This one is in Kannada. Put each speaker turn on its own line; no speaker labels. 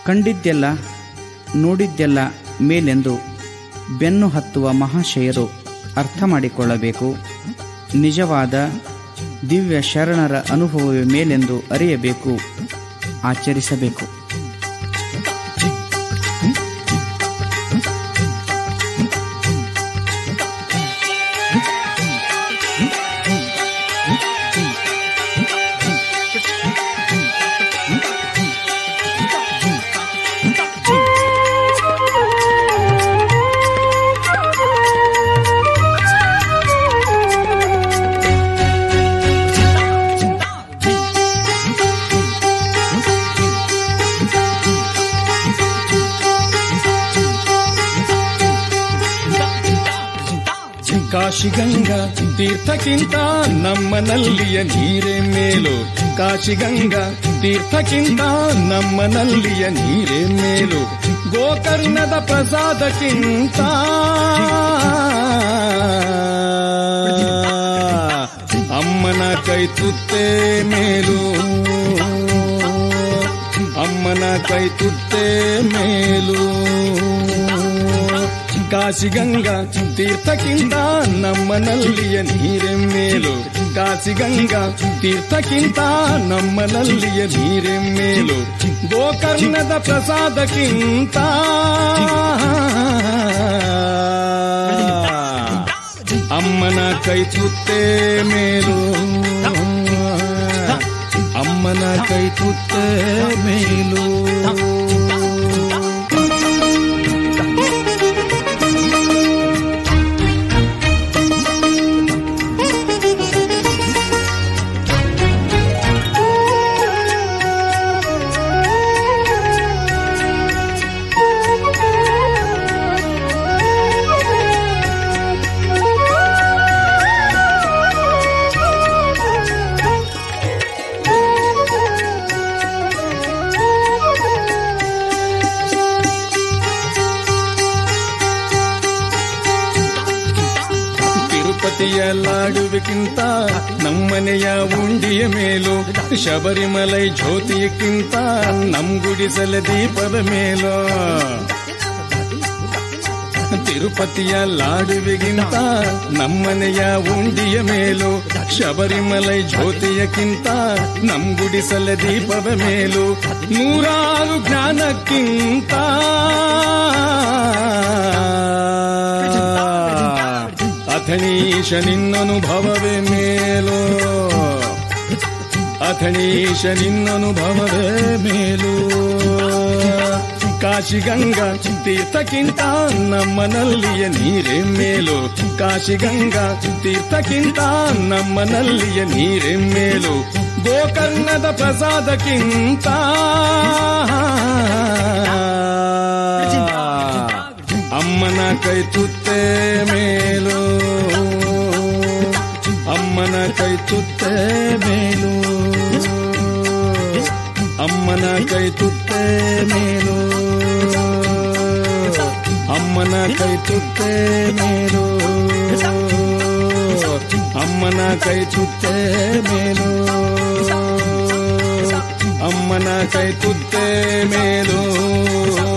ಕಂಡಿದ್ದೆಲ್ಲ ನೋಡಿದ್ದೆಲ್ಲ ಮೇಲೆಂದು ಬೆನ್ನು ಹತ್ತುವ ಮಹಾಶಯರು ಅರ್ಥ ಮಾಡಿಕೊಳ್ಳಬೇಕು ನಿಜವಾದ ದಿವ್ಯ ಶರಣರ ಅನುಭವವೇ ಮೇಲೆಂದು ಅರಿಯಬೇಕು ಆಚರಿಸಬೇಕು
ಕಾಶಿಗಂಗಾ ತೀರ್ಥಕ್ಕಿಂತ ನಮ್ಮನಲ್ಲಿಯ ನೀರೇ ಮೇಲು ಕಾಶಿಗಂಗಾ ತೀರ್ಥಕ್ಕಿಂತ ನಮ್ಮನಲ್ಲಿಯ ನೀರೇ ಮೇಲು ಗೋಕರ್ಣದ ಪ್ರಸಾದಕ್ಕಿಂತ ಅಮ್ಮನ ಕೈ ತುತ್ತೇ ಮೇಲು ಅಮ್ಮನ ಕೈ ತುತ್ತೇ ಮೇಲು ಕಾಶಿಗಂಗಾ ತೀರ್ಥಕ್ಕಿಂತ ನಮ್ಮನಲ್ಲಿಯ ನೀರೇ ಮೇಲು ಕಾಶಿಗಂಗಾ ತೀರ್ಥಕ್ಕಿಂತ ನಮ್ಮನಲ್ಲಿಯ ನೀರೇ ಮೇಲು ಗೋಕರ್ಣದ ಪ್ರಸಾದಕ್ಕಿಂತ ಅಮ್ಮನ ಕೈ ತುತ್ತೇ ಮೇಲು ಅಮ್ಮನ ಕೈ ತುತ್ತೇ ಮೇಲು ತಿರುಪತಿಯ ಲಾಡುವಿಗಿಂತ ನಮ್ಮನೆಯ ಉಂಡಿಯ ಮೇಲು ಶಬರಿಮಲೈ ಜ್ಯೋತಿಯಕ್ಕಿಂತ ನಮ್ ಗುಡಿಸಲ ದೀಪದ ಮೇಲು ತಿರುಪತಿಯ ಲಾಡುವಿಗಿಂತ ನಮ್ಮನೆಯ ಉಂಡಿಯ ಮೇಲು ಶಬರಿಮಲೈ ಜ್ಯೋತಿಯಕ್ಕಿಂತ ನಮ್ ಗುಡಿಸಲ ದೀಪದ ಮೇಲು ನೂರಾರು ಜ್ಞಾನಕ್ಕಿಂತ ಅಥಣೀಶ ನಿನ್ನನುಭವವೇ ಮೇಲು ಅಥಣೀಶ ನಿನ್ನನುಭವವೇ ಮೇಲು ಕಾಶಿಗಂಗಾ ತೀರ್ಥಕ್ಕಿಂತ ನಮ್ಮನಲ್ಲಿಯ ನೀರೇ ಮೇಲು ಕಾಶಿಗಂಗಾ ತೀರ್ಥಕ್ಕಿಂತ ನಮ್ಮನಲ್ಲಿಯ ನೀರೇ ಮೇಲು ಗೋಕರ್ಣದ ಪ್ರಸಾದಕ್ಕಿಂತ ಅಮ್ಮನ ಕೈ ತುತ್ತೇ ಮೇಲು ಅಮ್ಮನ ಕೈ ತುತ್ತೇ ಮೇಲು ಅಮ್ಮನ ಕೈ ತುತ್ತೇ ಮೇಲು ಅಮ್ಮನ ಕೈ ತುತ್ತೇ ಮೇಲು ಅಮ್ಮನ ಕೈ ತುತ್ತೇ ಮೇಲು ಅಮ್ಮನ ಕೈ ತುತ್ತೇ ಮೇಲು